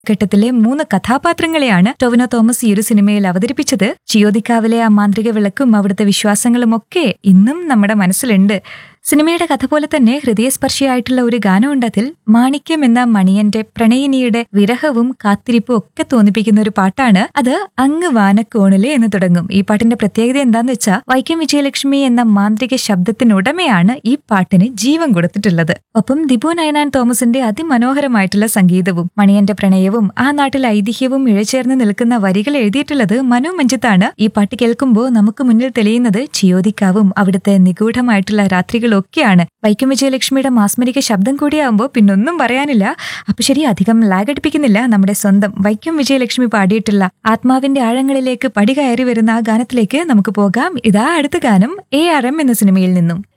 ഘട്ടത്തിലെ മൂന്ന് കഥാപാത്രങ്ങളെയാണ് ടൊവിനോ തോമസ് ഈ ഒരു സിനിമയിൽ അവതരിപ്പിച്ചത് ചിയോദിക്കാവിലെ ആ മാന്ത്രിക വിളക്കും അവിടുത്തെ വിശ്വാസങ്ങളും ഒക്കെ ഇന്നും നമ്മുടെ മനസ്സിലുണ്ട് സിനിമയുടെ കഥ പോലെ തന്നെ ഹൃദയസ്പർശിയായിട്ടുള്ള ഒരു ഗാനമുണ്ട് അതിൽ മാണിക്യം എന്ന മണിയന്റെ പ്രണയിനിയുടെ വിരഹവും കാത്തിരിപ്പും ഒക്കെ തോന്നിപ്പിക്കുന്ന ഒരു പാട്ടാണ് അത് അങ്ങ് വാനക്കോണിലെ എന്ന് തുടങ്ങും ഈ പാട്ടിന്റെ പ്രത്യേകത എന്താന്ന് വെച്ചാൽ വൈക്കം വിജയലക്ഷ്മി എന്ന മാന്ത്രിക ശബ്ദത്തിനുടമയാണ് ഈ പാട്ടിന് ജീവൻ കൊടുത്തിട്ടുള്ളത് ഒപ്പം ദിബു നയനാൻ തോമസിന്റെ അതിമനോഹരമായിട്ടുള്ള സംഗീതവും മണിയന്റെ പ്രണയവും ആ നാട്ടിലെ ഐതിഹ്യവും ഇഴചേർന്ന് നിൽക്കുന്ന വരികൾ എഴുതിയിട്ടുള്ളത് മനു മഞ്ജിത്താണ് ഈ പാട്ട് കേൾക്കുമ്പോൾ നമുക്ക് മുന്നിൽ തെളിയുന്നത് ചിയോദിക്കാവും അവിടുത്തെ നിഗൂഢമായിട്ടുള്ള രാത്രികളും ഒക്കെയാണ് വൈക്കം വിജയലക്ഷ്മിയുടെ മാസ്മരിക ശബ്ദം കൂടിയാകുമ്പോൾ പിന്നൊന്നും പറയാനില്ല അപ്പൊ ശരി അധികം ലാഗ് അടിപ്പിക്കുന്നില്ല നമ്മുടെ സ്വന്തം വൈക്കം വിജയലക്ഷ്മി പാടിയിട്ടുള്ള ആത്മാവിന്റെ ആഴങ്ങളിലേക്ക് പടി കയറി വരുന്ന ആ ഗാനത്തിലേക്ക് നമുക്ക് പോകാം ഇതാ അടുത്ത ഗാനം എ ആർ എം എന്ന സിനിമയിൽ നിന്നും